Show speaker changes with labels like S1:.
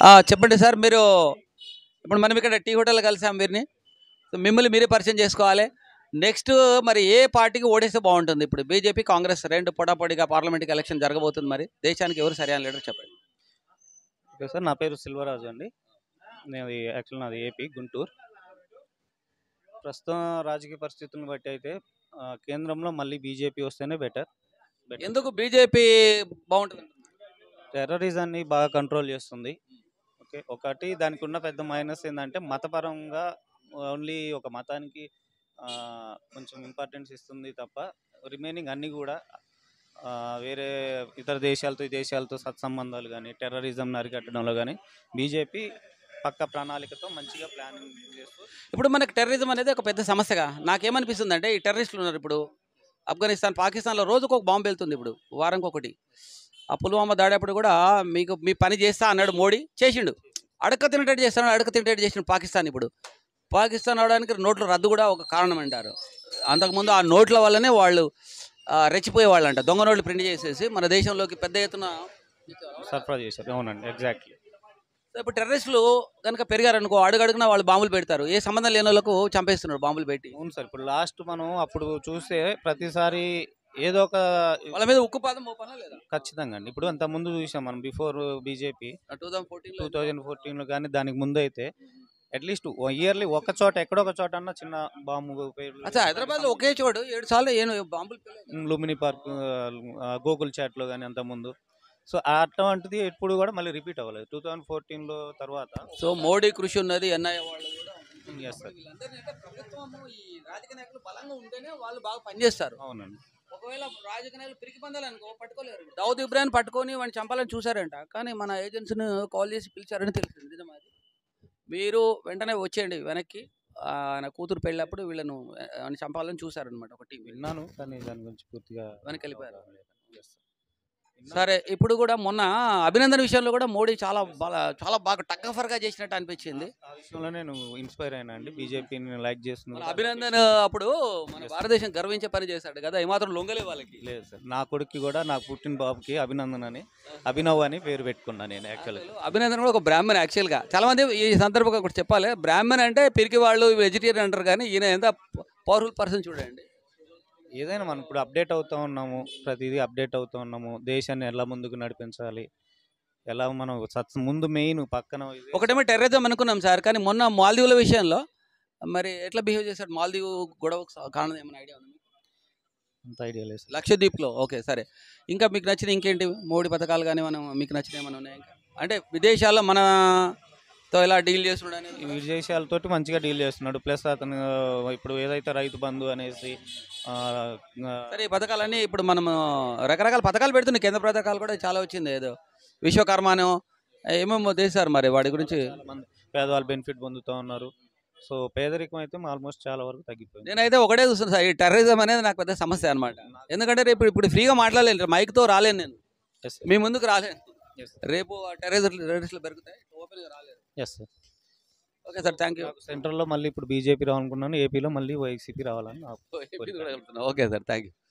S1: ఆ, చెప్పండి సార్ మీరు ఇప్పుడు మనం ఇక్కడ టీ హోటల్ కలిసాం వీరిని సో మిమ్మల్ని మీరే పరిచయం చేసుకోవాలి నెక్స్ట్ మరి ఏ పార్టీకి ఓడేస్తే బాగుంటుంది ఇప్పుడు బీజేపీ కాంగ్రెస్ రెండు పొటాపొడిగా పార్లమెంట్కి ఎలక్షన్ జరగబోతుంది మరి దేశానికి ఎవరు సరైన లీడర్ చెప్పండి
S2: ఓకే సార్ నా పేరు సిల్వరాజు అండి నేను యాక్చువల్ నాది ఏపీ గుంటూరు ప్రస్తుతం రాజకీయ పరిస్థితులను బట్టి అయితే ఆ, కేంద్రంలో మళ్ళీ బీజేపీ వస్తేనే బెటర్
S1: ఎందుకు బీజేపీ బాగుంటుంది
S2: టెర్రరిజాన్ని బాగా కంట్రోల్ చేస్తుంది ఓకే ఒకటి దానికి ఉన్న పెద్ద మైనస్ ఏంటంటే మతపరంగా ఓన్లీ ఒక మతానికి ఆ, కొంచెం ఇంపార్టెన్స్ ఇస్తుంది తప్ప రిమైనింగ్ అన్నీ కూడా ఆ, వేరే ఇతర దేశాలతో ఈ దేశాలతో సత్సంబంధాలు కానీ టెర్రరిజం అరికట్టడంలో కానీ బీజేపీ పక్క ప్రణాళికతో మంచిగా ప్లానింగ్ చేస్తూ
S1: ఇప్పుడు మనకు టెర్రరిజం అనేది ఒక పెద్ద సమస్యగా నాకేమనిపిస్తుంది అంటే ఈ టెర్రరిస్టులు ఉన్నారు ఇప్పుడు ఆఫ్ఘనిస్తాన్ పాకిస్తాన్లో రోజుకు ఒక బాంబు వెళ్తుంది ఇప్పుడు వారానికి ఒకటి ఆ పుల్వామా దాడేప్పుడు కూడా మీకు మీ పని చేస్తా అన్నాడు మోడీ చేసిండు అడక తినేటట్టు చేస్తాడు అడక తినేటట్టు చేసిండు పాకిస్తాన్ ఇప్పుడు పాకిస్తాన్ అవడానికి నోట్ల రద్దు కూడా ఒక కారణం అంటారు అంతకుముందు ఆ నోట్ల వల్లనే వాళ్ళు ఆ, రెచ్చిపోయే వాళ్ళు అంట దొంగ నోట్లు ప్రింట్ చేసేసి మన దేశంలోకి పెద్ద ఎత్తున
S2: సరఫరా చేశారు అవునండి ఎగ్జాక్ట్లీ
S1: సో ఇప్పుడు టెర్రరిస్టులు కనుక పెరిగారనుకో అడుగడుగున వాళ్ళు బాంబులు పెడతారు ఏ సంబంధం లేని వాళ్ళకు చంపేస్తున్నారు బాంబులు పెట్టి
S2: అవును సార్ ఇప్పుడు లాస్ట్ మనం అప్పుడు చూస్తే ప్రతిసారి ఏదో ఒక
S1: వాళ్ళ మీద ఉక్కుపాదం మోపాలా లేదా
S2: ఖచ్చితంగా అండి ఇప్పుడు అంత ముందు చూసాం మనం before BJP
S1: two thousand fourteen
S2: two thousand ఫోర్టీన్లో కానీ దానికి ముందు అయితే అట్లీస్ట్ ఇయర్లీ ఒక చోట ఎక్కడో ఒక చోట అన్న చిన్న బాంబు
S1: అచ్చా హైదరాబాద్ లో ఒకే చోటు ఏడు సార్లు ఏను బాంబులు పేలాయి.
S2: లుమిని పార్క్ గోకుల్ చాట్లో కానీ అంత ముందు సో అటువంటిది ఎప్పుడు కూడా మళ్ళీ రిపీట్ అవ్వలేదు టూ థౌజండ్ ఫోర్టీన్లో తర్వాత
S1: సో మోడీ కృషి ఉన్నది ఎన్ఐఏ వాళ్ళు కూడా ఉన్నారు.
S2: Yes, sir.
S1: వీళ్ళందరినీ అంటే ప్రభుత్వము ఈ రాజకీయ నాయకులు బలంగా ఉంటేనే వాళ్ళు బాగా పనిచేస్తారు
S2: అవునండి
S1: ఒకవేళ రాజకీయ నాయకులు పిరికి పందాలనుకో పట్టుకోలేరు దావుద్ ఇబ్రాహిం పట్టుకొని వాడిని చంపాలని చూశారంట కానీ మన ఏజెన్సీని కాల్ చేసి పిలిచారని తెలిసింది నిజమా అది మీరు వెంటనే వచ్చేయండి వెనక్కి ఆ, ఆయన కూతురు పెళ్ళప్పుడు వీళ్ళను ఆ, వాడిని చంపాలని చూశారనమాట ఒక టీం
S2: విన్నాను కానీ దాని గురించి పూర్తిగా
S1: వెనక్కి వెళ్ళిపోయారు.
S2: Yes, sir. విన్నాను.
S1: సరే ఇప్పుడు కూడా మొన్న అభినందన్ విషయంలో కూడా మోడీ చాలా బాగా చాలా బాగా టక్కఫర్గా చేసినట్టు అనిపించింది
S2: ఆ విషయంలో నేను ఇన్స్పైర్ అయినా అండి బీజేపీని లైక్
S1: మన
S2: చేస్తున్నాను
S1: అభినందన్ అప్పుడు మన భారతదేశం గర్వించే పని చేశాడు కదా ఏమాత్రం లొంగలే వాళ్ళకి
S2: లేదు సార్ నా కొడుక్కి కూడా నాకు పుట్టిన బాబుకి అభినందన్ అని అభినవ్ అని పేరు పెట్టుకున్నా నేను యాక్చువల్గా
S1: అసలు అభినందన్ కూడా ఒక బ్రాహ్మణ్ యాక్చువల్గా చాలా మంది ఈ సందర్భంగా ఒకటి చెప్పాలి బ్రాహ్మణ్ అంటే పిరికి వాళ్ళు వెజిటేరియన్ అంటారు కానీ ఈయన ఎంత పవర్ఫుల్ పర్సన్ చూడండి
S2: ఏదైనా మనం ఇప్పుడు అప్డేట్ అవుతూ ఉన్నాము ప్రతిదీ అప్డేట్ అవుతూ ఉన్నాము దేశాన్ని ఎలా ముందుకు నడిపించాలి ఎలా మనం సత్ ముందు మెయిన్ పక్కన ఇది-
S1: ఒకటేమో టెర్రరిజం అనుకున్నాం సార్ కానీ మొన్న మాల్దీవుల విషయంలో మరి ఎట్లా బిహేవ్ చేశాడు మాల్దీవ్ గొడవకు కారణం ఏమైనా ఐడియా ఉంది
S2: అంత ఐడియా లేదు సార్.
S1: లక్షద్వీప్లో ఓకే సరే ఇంకా మీకు నచ్చిన ఇంకేంటి మోడీ పథకాలు కానీ మనం మీకు నచ్చిన ఏమైనా ఉన్నాయా ఇంకా అంటే విదేశాల్లో మనతో ఎలా డీల్ చేస్తున్నాడని
S2: ఈ విదేశాలతోటి మంచిగా డీల్ చేస్తున్నాడు ప్లస్ అతను ఇప్పుడు ఏదైతే రైతు బంధు అనేసి ఆ, ఆ,
S1: సరే ఈ పథకాలన్నీ ఇప్పుడు మనం రకరకాల పథకాలు పెడుతున్నాయి కేంద్ర పథకాలు కూడా చాలా వచ్చింది ఏదో విశ్వకర్మను ఏమేమో చేశారు మరి వాటి గురించి
S2: చాలా మంది పేదవాళ్ళు బెనిఫిట్ పొందుతూ ఉన్నారు సో పేదరికం అయితే ఆల్మోస్ట్ చాలా వరకు తగ్గిపోయింది
S1: నేనైతే ఒకటే చూస్తున్నా సార్ ఈ టెర్రరిజం అనేది నాకు పెద్ద సమస్య అనమాట ఎందుకంటే రేపు ఇప్పుడు ఫ్రీగా మాట్లాడలేను మైక్తో రాలేను నేను
S2: Yes, sir.
S1: మీ ముందుకు రాలేను
S2: Yes, sir.
S1: రేపు టెర్రరిస్ట్ టెర్రరిస్టులు పెరుగుతాయి ఓపెన్గా రాలేరు
S2: yes sir
S1: okay sir thank you
S2: సెంట్రల్లో మళ్ళీ ఇప్పుడు బీజేపీ రావాలనుకున్నాను ఏపీలో మళ్ళీ వైసీపీ రావాలని నా
S1: ఓకే సార్ థ్యాంక్ యూ